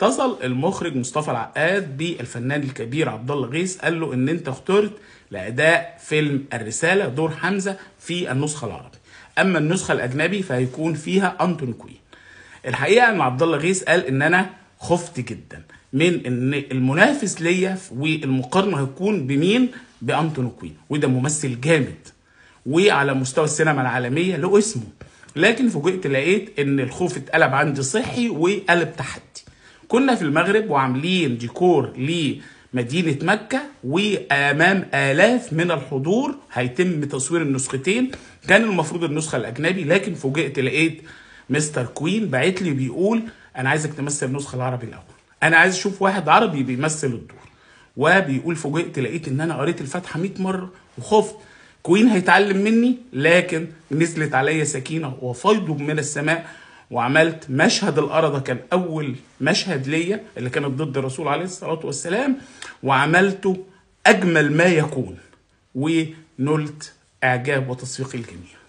اتصل المخرج مصطفى العقاد بالفنان الكبير عبد الله غيث قال له ان انت اخترت لاداء فيلم الرساله دور حمزه في النسخه العربي اما النسخه الاجنبي فهيكون فيها انتون كوين الحقيقه ان عبد الله غيث قال ان انا خفت جدا من ان المنافس ليا والمقارنه هتكون بمين بانتون كوين وده ممثل جامد وعلى مستوى السينما العالميه له اسمه لكن فوجئت لقيت ان الخوف اتقلب عندي صحي وقلب تحدي كنا في المغرب وعاملين ديكور لمدينة مكة وأمام آلاف من الحضور هيتم تصوير النسختين كان المفروض النسخة الأجنبي لكن فوجئت لقيت مستر كوين بعت لي بيقول أنا عايزك تمثل النسخة العربي الأول أنا عايز أشوف واحد عربي بيمثل الدور وبيقول فوجئت لقيت إن أنا قريت الفاتحة 100 مرة وخفت كوين هيتعلم مني لكن نزلت عليا سكينة وفيض من السماء وعملت مشهد الأرض كان أول مشهد ليا اللي كانت ضد الرسول عليه الصلاة والسلام وعملته أجمل ما يكون ونلت إعجاب وتصفيق الجميع